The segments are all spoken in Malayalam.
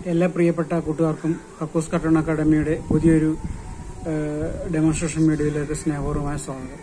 എല്ലാ പ്രിയപ്പെട്ട കൂട്ടുകാർക്കും കക്കൂസ് കട്ടൺ അക്കാദമിയുടെ പുതിയൊരു ഡെമോൺസ്ട്രേഷൻ വീഡിയോയിലേക്ക് സ്നേഹപൂർവ്വമായ സ്വാഗതം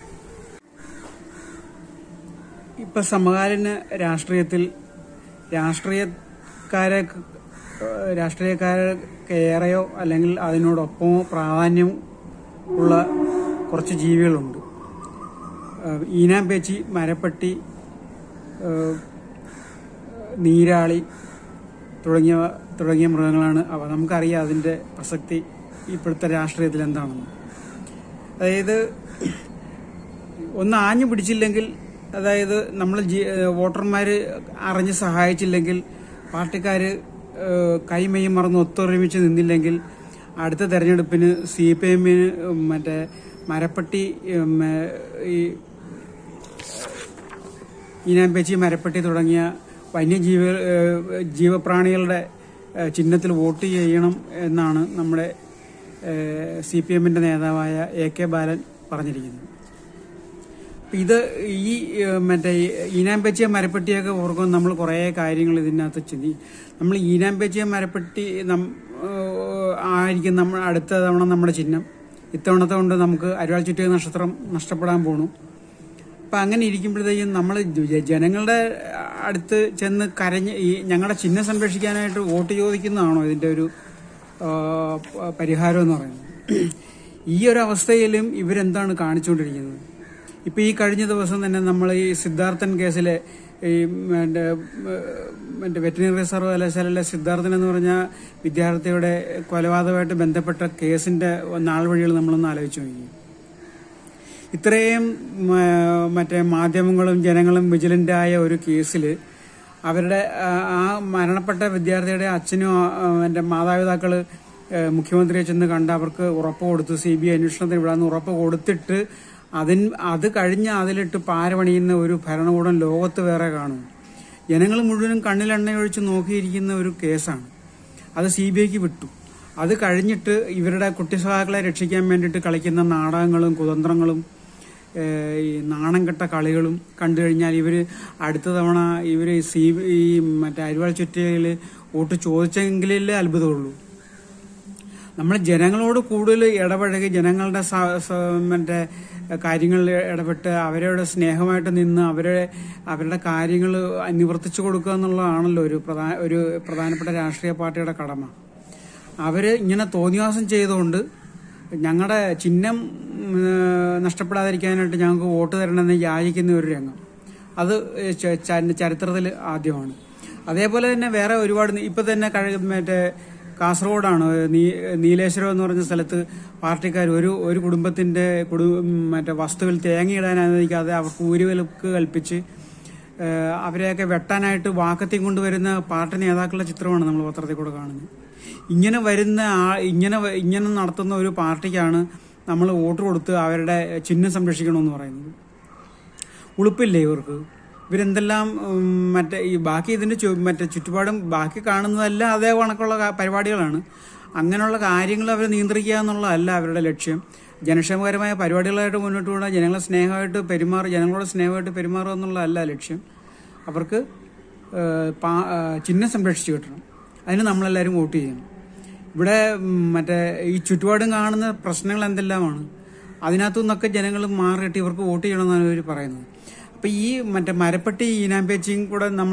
ഇപ്പൊ സമകാലീന രാഷ്ട്രീയത്തിൽ രാഷ്ട്രീയക്കാരെ ഏഹ് രാഷ്ട്രീയക്കാർക്ക് ഏറെയോ അല്ലെങ്കിൽ അതിനോടൊപ്പമോ പ്രാധാന്യം ഉള്ള കുറച്ച് ജീവികളുണ്ട് ഏഹ് ഈനാമ്പേച്ചി മരപ്പട്ടി ഏഹ് നീരാളി തുടങ്ങിയ തുടങ്ങിയ മൃഗങ്ങളാണ് അവ നമുക്കറിയാം അതിന്റെ പ്രസക്തി ഇപ്പോഴത്തെ രാഷ്ട്രീയത്തിൽ എന്താണെന്ന് അതായത് ഒന്ന് ആഞ്ഞു പിടിച്ചില്ലെങ്കിൽ അതായത് നമ്മൾ വോട്ടർമാർ അറിഞ്ഞ് സഹായിച്ചില്ലെങ്കിൽ പാർട്ടിക്കാർ കൈമയും മറന്ന് ഒത്തൊരുമിച്ച് നിന്നില്ലെങ്കിൽ അടുത്ത തെരഞ്ഞെടുപ്പിന് സി പി എമ്മിന് മറ്റേ മരപ്പട്ടി ഉം, ഈ ഈനാമ്പേച്ചി മരപ്പട്ടി തുടങ്ങിയ വന്യജീവ ഏഹ് ജീവപ്രാണികളുടെ ഏഹ് ചിഹ്നത്തിൽ വോട്ട് ചെയ്യണം എന്നാണ് നമ്മുടെ സി പി എമ്മിന്റെ നേതാവായ എ കെ ബാലൻ പറഞ്ഞിരിക്കുന്നത് അപ്പൊ ഇത് ഈ ഏഹ് മറ്റേ ഈനാമ്പേച്ചിയ മരപ്പെട്ടിയൊക്കെ ഓർക്കുമ്പോൾ നമ്മൾ കുറേ കാര്യങ്ങൾ ഇതിനകത്ത് ചിന്തി നമ്മൾ ഈനാമ്പേച്ചിയ മരപ്പെട്ടി നം ഏഹ് ആയിരിക്കും നമ്മൾ അടുത്ത തവണ നമ്മുടെ ചിഹ്നം ഇത്തവണത്തെ കൊണ്ട് നമുക്ക് അരുവാൾ ചുറ്റിയ നക്ഷത്രം നഷ്ടപ്പെടാൻ പോണു അപ്പൊ അങ്ങനെ ഇരിക്കുമ്പോഴത്തേക്കും നമ്മൾ ജനങ്ങളുടെ അടുത്ത് ചെന്ന് കരഞ്ഞ് ഈ ഞങ്ങളുടെ ചിഹ്നം സംരക്ഷിക്കാനായിട്ട് വോട്ട് ചോദിക്കുന്നതാണോ ഇതിന്റെ ഒരു ആ, പരിഹാരം എന്ന് പറയുന്നത് ഈ ഒരു അവസ്ഥയിലും ഇവരെന്താണ് കാണിച്ചുകൊണ്ടിരിക്കുന്നത് ഇപ്പൊ ഈ കഴിഞ്ഞ ദിവസം തന്നെ നമ്മൾ ഈ സിദ്ധാർത്ഥൻ കേസിലെ ഈ മറ്റേ മറ്റേ വെറ്റിനറി സർവകലാശാലയിലെ സിദ്ധാർത്ഥൻ എന്ന് പറഞ്ഞ വിദ്യാർത്ഥിയുടെ കൊലപാതകമായിട്ട് ബന്ധപ്പെട്ട കേസിന്റെ നാൾ വഴികൾ നമ്മളൊന്ന് ആലോചിച്ച് നോക്കി ഇത്രയും ഉം, ആ, മറ്റേ മാധ്യമങ്ങളും ജനങ്ങളും വിജിലന്റ് ആയ ഒരു കേസിൽ അവരുടെ ആ, ആ മരണപ്പെട്ട വിദ്യാർത്ഥിയുടെ അച്ഛനും ആ, ആ, എന്റെ മാതാപിതാക്കള് ഏ, മുഖ്യമന്ത്രിയെ ചെന്ന് കണ്ട് അവർക്ക് ഉറപ്പ് കൊടുത്തു സി ബി ഐ അന്വേഷണത്തിന് വിടാന്ന് ഉറപ്പ് കൊടുത്തിട്ട് അതിന് അത് കഴിഞ്ഞ് അതിലിട്ട് പാരപണിയുന്ന ഒരു ഭരണകൂടം ലോകത്ത് വേറെ കാണും ജനങ്ങൾ മുഴുവനും കണ്ണിലെണ്ണയൊഴിച്ച് നോക്കിയിരിക്കുന്ന ഒരു കേസാണ് അത് സി ബി ഐക്ക് വിട്ടു അത് കഴിഞ്ഞിട്ട് ഇവരുടെ കുട്ടിസഹാക്കളെ രക്ഷിക്കാൻ വേണ്ടിയിട്ട് കളിക്കുന്ന നാടകങ്ങളും കുതന്ത്രങ്ങളും ഏഹ്, ഈ നാണം കെട്ട കളികളും കണ്ടു കഴിഞ്ഞാൽ ഇവര് അടുത്ത തവണ ഇവര് സി ഈ മറ്റേ അരിവാൾ ചുറ്റയിൽ വോട്ട് ചോദിച്ചെങ്കിലേ അത്ഭുതമുള്ളൂ നമ്മൾ ജനങ്ങളോട് കൂടുതൽ ഇടപഴകി ജനങ്ങളുടെ സ- സ- മറ്റേ കാര്യങ്ങളിൽ ഇടപെട്ട് അവരോട് സ്നേഹമായിട്ട് നിന്ന് അവരെ അവരുടെ കാര്യങ്ങൾ നിവർത്തിച്ചു കൊടുക്കുക എന്നുള്ളതാണല്ലോ ഒരു പ്രധാന ഒരു പ്രധാനപ്പെട്ട രാഷ്ട്രീയ പാർട്ടിയുടെ കടമ അവര് ഇങ്ങനെ തോന്നിവാസം ചെയ്തുകൊണ്ട് ഞങ്ങളുടെ ചിഹ്നം ഉം, നഷ്ടപ്പെടാതിരിക്കാനായിട്ട് ഞങ്ങൾക്ക് വോട്ട് തരണമെന്ന് യാചിക്കുന്ന ഒരു രംഗം അത് ചരിത്രത്തിൽ ആദ്യമാണ് അതേപോലെ തന്നെ വേറെ ഒരുപാട് നി- ഇപ്പൊ തന്നെ കഴി- മറ്റേ കാസർഗോഡാണ് നീ- നീലേശ്വരം എന്ന് പറഞ്ഞ സ്ഥലത്ത് പാർട്ടിക്കാർ ഒരു ഒരു കുടുംബത്തിന്റെ കുടു മറ്റേ വസ്തുവിൽ തേങ്ങയിടാൻ അനുവദിക്കാതെ അവർക്ക് ഊരുവിലക്ക് കൽപ്പിച്ച് ഏഹ് അവരെയൊക്കെ വെട്ടാനായിട്ട് വാക്കത്തി കൊണ്ടുവരുന്ന പാർട്ടി നേതാക്കളുടെ ചിത്രമാണ് നമ്മൾ പത്രത്തിൽ കൂടെ കാണുന്നത് ഇങ്ങനെ വരുന്ന ആ ഇങ്ങനെ വ- ഇങ്ങനെ നടത്തുന്ന ഒരു പാർട്ടിക്കാണ് നമ്മൾ വോട്ട് കൊടുത്ത് അവരുടെ ചിഹ്നം സംരക്ഷിക്കണമെന്ന് പറയുന്നത് ഉളുപ്പില്ലേ ഇവർക്ക് ഇവരെന്തെല്ലാം ഉം, മറ്റേ ഈ ബാക്കി ഇതിന്റെ ചു- മറ്റേ ചുറ്റുപാടും ബാക്കി കാണുന്നതെല്ലാം അതേ കണക്കുള്ള കാ- പരിപാടികളാണ് അങ്ങനെയുള്ള കാര്യങ്ങൾ അവർ നിയന്ത്രിക്കുക എന്നുള്ളതല്ല അവരുടെ ലക്ഷ്യം ജനക്ഷേമകരമായ പരിപാടികളായിട്ട് മുന്നോട്ട് പോകണം ജനങ്ങളെ സ്നേഹമായിട്ട് പെരുമാറുക ജനങ്ങളോട് സ്നേഹമായിട്ട് പെരുമാറുക എന്നുള്ളതല്ല ലക്ഷ്യം അവർക്ക് ഏഹ്, പാ- ഏഹ്, ചിഹ്നം സംരക്ഷിച്ചു കിട്ടണം അതിന് നമ്മളെല്ലാവരും വോട്ട് ചെയ്യണം ഇവിടെ ഉം, മറ്റേ ഈ ചുറ്റുപാടും കാണുന്ന പ്രശ്നങ്ങൾ എന്തെല്ലാമാണ് അതിനകത്തു നിന്നൊക്കെ ജനങ്ങൾ മാറിയിട്ട് ഇവർക്ക് വോട്ട് ചെയ്യണമെന്നാണ് ഇവർ പറയുന്നത് അപ്പൊ ഈ മറ്റേ മരപ്പെട്ടി ഈനാമ്പേച്ചിയും കൂടെ നമ്മൾ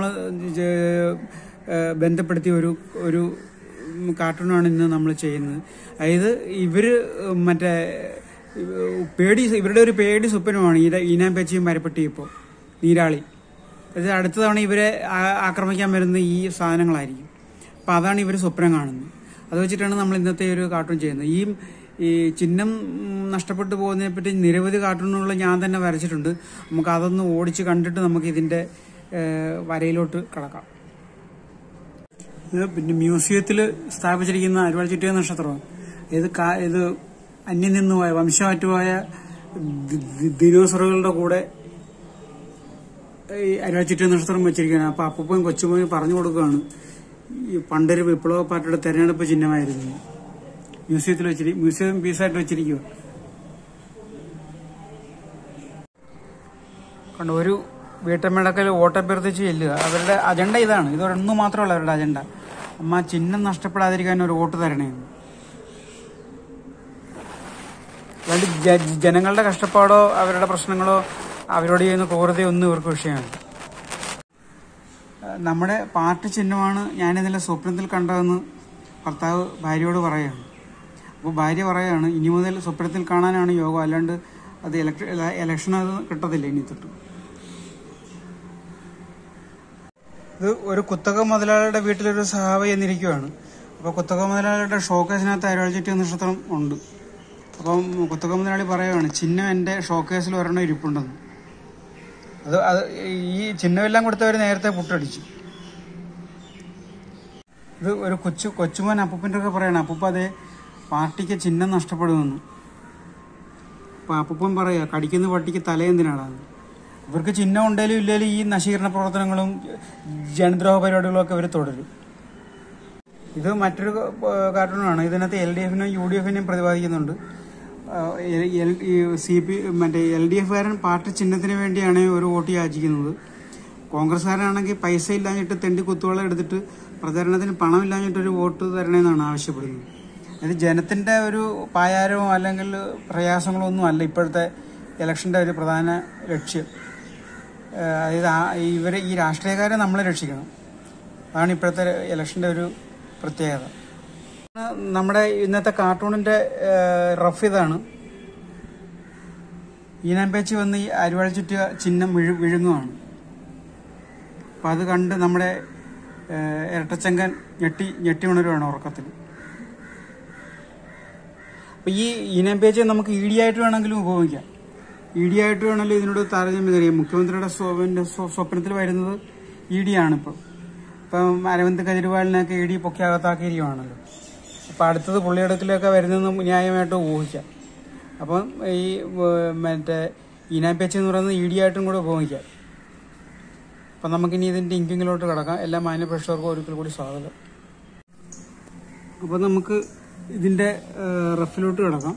ബന്ധപ്പെടുത്തിയ ഒരു ഒരു ഉം, കാർട്ടൂണാണ് ഇന്ന് നമ്മൾ ചെയ്യുന്നത് അതായത് ഇവര് മറ്റേ ഏഹ്, പേടി ഇവരുടെ ഒരു പേടി സ്വപ്നമാണ് ഈ ഈനാമ്പേച്ചിയും മരപ്പെട്ടിയും ഇപ്പോൾ നീരാളി അത് അടുത്ത തവണ ഇവരെ ആ- ആക്രമിക്കാൻ വരുന്ന ഈ സാധനങ്ങളായിരിക്കും അപ്പൊ അതാണ് ഇവർ സ്വപ്നം കാണുന്നത് അത് വെച്ചിട്ടാണ് നമ്മൾ ഇന്നത്തെ ഒരു കാർട്ടൂൺ ചെയ്യുന്നത് ഈ ഈ ചിഹ്നം ഉം, നഷ്ടപ്പെട്ടു പോകുന്നതിനെ പറ്റി നിരവധി കാർട്ടൂണുകൾ ഞാൻ തന്നെ വരച്ചിട്ടുണ്ട് നമുക്ക് അതൊന്ന് ഓടിച്ച് കണ്ടിട്ട് നമുക്ക് ഇതിന്റെ ഏഹ്, വരയിലോട്ട് കടക്കാം ഇത് പിന്നെ മ്യൂസിയത്തിൽ സ്ഥാപിച്ചിരിക്കുന്ന അരുവാൾ ചുറ്റിയ നക്ഷത്രമാണ് ഇത് കാ- ഇത് അന്യം നിന്ന് പോയ വംശമാറ്റുപോയ ദി- ദി- ദിനോസറുകളുടെ കൂടെ ഈ അരുവാൾ ചുറ്റിയ നക്ഷത്രം വെച്ചിരിക്കുകയാണ് അപ്പൊ അപ്പൂപ്പൻ കൊച്ചുമോന് പറഞ്ഞു കൊടുക്കുകയാണ് ഈ പണ്ടൊരു വിപ്ലവ പാർട്ടിയുടെ തെരഞ്ഞെടുപ്പ് ചിഹ്നമായിരുന്നു മ്യൂസിയത്തിൽ വെച്ചിരി മ്യൂസിയം പീസായിട്ട് വെച്ചിരിക്കുക കണ്ടോ ഒരു വീട്ടമ്മയുടെ വോട്ടഭ്യർത്ഥിച്ച് ചെല്ലുക അവരുടെ അജണ്ട ഇതാണ് ഇതൊരെണ്ണു മാത്രമല്ല അവരുടെ അജണ്ട അമ്മ ചിഹ്നം നഷ്ടപ്പെടാതിരിക്കാൻ ഒരു വോട്ട് തരണേ അല്ലാണ്ട് ജ- ജനങ്ങളുടെ കഷ്ടപ്പാടോ അവരുടെ പ്രശ്നങ്ങളോ അവരോട് ചെയ്യുന്ന ക്രൂരതയോ ഒന്നും ഇവർക്ക് വിഷയമാണ് ഏഹ് നമ്മുടെ പാർട്ടി ചിഹ്നമാണ് ഞാനിന്നലെ സ്വപ്നത്തിൽ കണ്ടതെന്ന് ഭർത്താവ് ഭാര്യയോട് പറയുകയാണ് അപ്പോൾ ഭാര്യ പറയുകയാണ് ഇനി മുതൽ സ്വപ്നത്തിൽ കാണാനാണ് യോഗം അല്ലാണ്ട് അത് ഇലക്ഷൻ ഇലക്ഷൻ അത് കിട്ടത്തില്ല ഇനി തൊട്ട് ഇത് ഒരു കുത്തക മുതലാളിയുടെ വീട്ടിലൊരു സഹാബി എന്നിരിക്കുകയാണ് അപ്പോൾ കുത്തക മുതലാളിയുടെ ഷോക്കേസിനകത്ത് അരുവാഴ്ചിട്ടി നക്ഷത്രം ഉണ്ട് അപ്പം കുത്തക മുതലാളി പറയുകയാണ് ചിഹ്നം എൻ്റെ ഷോക്കേസിൽ ഒരെണ്ണം ഇരിപ്പുണ്ടെന്ന് അത് അത് ഈ ചിഹ്നമെല്ലാം കൊടുത്തവർ നേരത്തെ പുട്ടടിച്ചു ഇത് ഒരു കൊച്ചു കൊച്ചുമോൻ അപ്പൂപ്പൻ്റെ ഒക്കെ പറയണം അപ്പൂപ്പ അതേ പാർട്ടിക്ക് ചിഹ്നം നഷ്ടപ്പെടുമെന്ന് അപ്പൊ അപ്പൂപ്പൻ പറയാ കടിക്കുന്ന പട്ടിക്ക് തലയെന്തിനാടാന്ന് ഇവർക്ക് ചിഹ്നം ഉണ്ടെങ്കിലും ഇല്ലെങ്കിലും ഈ നശീകരണ പ്രവർത്തനങ്ങളും ജനദ്രോഹ പരിപാടികളും ഒക്കെ ഇവർ തുടരും ഇത് മറ്റൊരു കാർട്ടൂണാണ് ഇതിനകത്ത് എൽ ഡി എഫിനെയും യു ഡി എഫിനെയും പ്രതിപാദിക്കുന്നുണ്ട് സി പി മറ്റേ എൽ ഡി എഫുകാരൻ പാർട്ടി ചിഹ്നത്തിന് വേണ്ടിയാണ് ഒരു വോട്ട് യാചിക്കുന്നത് കോൺഗ്രസ്സുകാരാണെങ്കിൽ പൈസ ഇല്ലാഞ്ഞിട്ട് തെണ്ടി കുത്തുവള എടുത്തിട്ട് പ്രചരണത്തിന് പണമില്ലാഞ്ഞിട്ട് ഒരു വോട്ട് തരണമെന്നാണ് ആവശ്യപ്പെടുന്നത് ഇത് ജനത്തിന്റെ ഒരു പായാരമോ അല്ലെങ്കിൽ പ്രയാസങ്ങളോ ഒന്നും അല്ല ഇപ്പോഴത്തെ ഇലക്ഷന്റെ ഒരു പ്രധാന ലക്ഷ്യം ഏഹ് അതായത് ആ- ഇവരെ ഈ രാഷ്ട്രീയക്കാരെ നമ്മളെ രക്ഷിക്കണം അതാണ് ഇപ്പോഴത്തെ ഇലക്ഷന്റെ ഒരു പ്രത്യേകത നമ്മുടെ ഇന്നത്തെ കാർട്ടൂണിന്റെ ഏഹ്, റഫ് ഇതാണ് ഈനാമ്പേച്ചി വന്ന് ഈ അരുവാൾ ചുറ്റിയ ചിഹ്നം വിഴു വിഴുങ്ങുവാണ് അപ്പം അത് കണ്ട് നമ്മുടെ ഏഹ്, ഇരട്ടച്ചങ്കൻ ഞെട്ടി ഞെട്ടി ഉണരുവാണ് ഉറക്കത്തിൽ അപ്പം ഈ ഈനാമ്പേച്ചിയെ നമുക്ക് ഈടിയായിട്ട് വേണമെങ്കിലും ഉപയോഗിക്കാം ഈടിയായിട്ട് വേണമെങ്കിലും ഇതിനോട് താരതമ്യം തരിക മുഖ്യമന്ത്രിയുടെ സ്വ- സ്വ- സ്വപ്നത്തിൽ വരുന്നത് ഈടിയാണ് ഇപ്പം ഇപ്പം അരവിന്ദ് കെജ്രിവാളിനെയൊക്കെ ഇ ഡി പൊക്കി അകത്താക്കിയിരിക്കുവാണല്ലോ അപ്പം അടുത്തത് പുള്ളിയെടുക്കലൊക്കെ വരുന്നതെന്ന് ന്യായമായിട്ട് ഊഹിക്കാം അപ്പം ഈ ഏഹ്, മറ്റേ ഈനാപ്പേച്ചി എന്ന് പറയുന്നത് ഇ ഡി ആയിട്ടും കൂടെ ഉപയോഗിക്കാം അപ്പം നമുക്കിനി ഇതിൻ്റെ ഇങ്കിങ്ങിലോട്ട് കിടക്കാം എല്ലാ മാന്യപ്രേക്ഷകർക്കും ഒരിക്കൽ കൂടി സ്വാഗതം അപ്പം നമുക്ക് ഇതിൻ്റെ ഏഹ്, റഫിലോട്ട് കിടക്കാം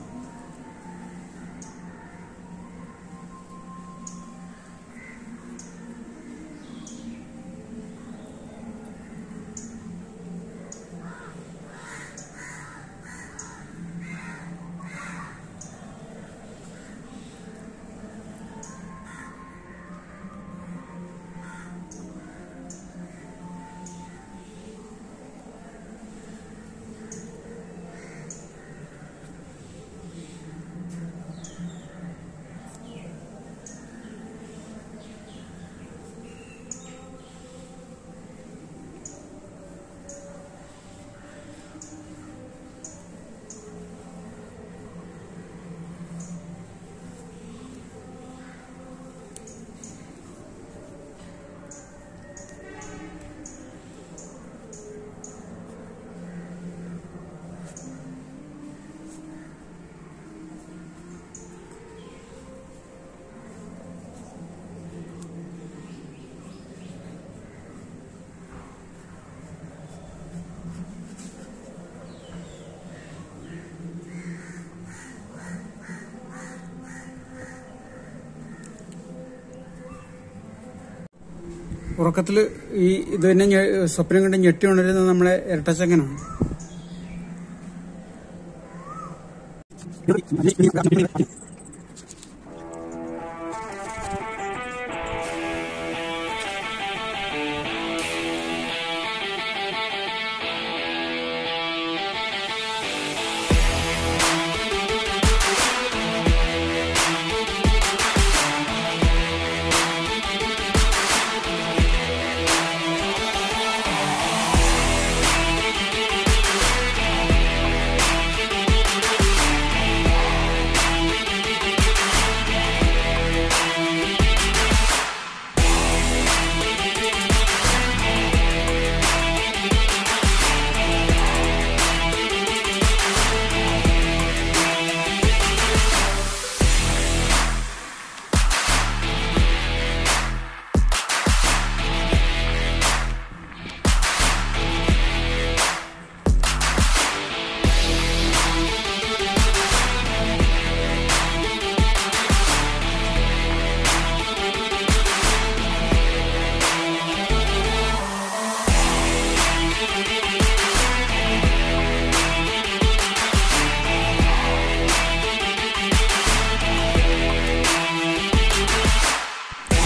ഉറക്കത്തിൽ ഈ ഇത് തന്നെ ഞെ- സ്വപ്നം കണ്ട് ഞെട്ടി ഉണരുന്നത് നമ്മളെ ഇരട്ടച്ചങ്ങനാണ്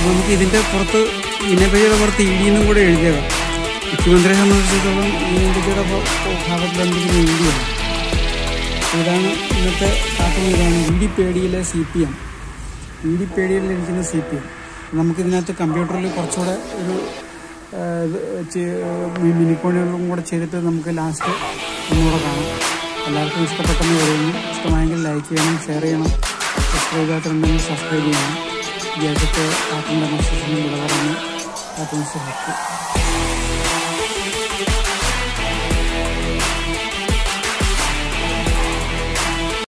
അപ്പോൾ നമുക്ക് ഇതിൻ്റെ പുറത്ത് ഇനപേയുടെ പുറത്ത് ഇ ഡി എന്നും കൂടെ എഴുതിയതാണ് മുഖ്യമന്ത്രിയെ സംബന്ധിച്ചിടത്തോളം ഇനപേയുടെ ഭാഗത്ത് എന്തെങ്കിലും എഴുതിയാണ് ഇതാണ് ഇന്നത്തെ കാട്ടുന്ന ഇതാണ് ഇ ഡി പേടിയിലെ C P M E D പേടിയിൽ ഇരിക്കുന്ന സി പി എം നമുക്കിതിനകത്ത് കമ്പ്യൂട്ടറിൽ കുറച്ചുകൂടെ ഒരു ആ, ഇത് ചെ- മിനിക്കോണുകളും കൂടെ ചെയ്തിട്ട് നമുക്ക് ലാസ്റ്റ് ഒന്നുകൂടെ കാണാം എല്ലാവർക്കും ഇഷ്ടപ്പെട്ടെന്ന് പറയുന്നു ഇഷ്ടമായെങ്കിൽ ലൈക്ക് ചെയ്യണം ഷെയർ ചെയ്യണം സബ്സ്ക്രൈബ് ചെയ്യാത്തുണ്ടെങ്കിൽ സബ്സ്ക്രൈബ് ചെയ്യണം ഈ ആഴ്ചത്തെ കാർട്ടൂൺ ഡെമോൺസ്ട്രേഷനും വിട പറഞ്ഞ് കാർട്ടൂൺസ് ഹാപ്പി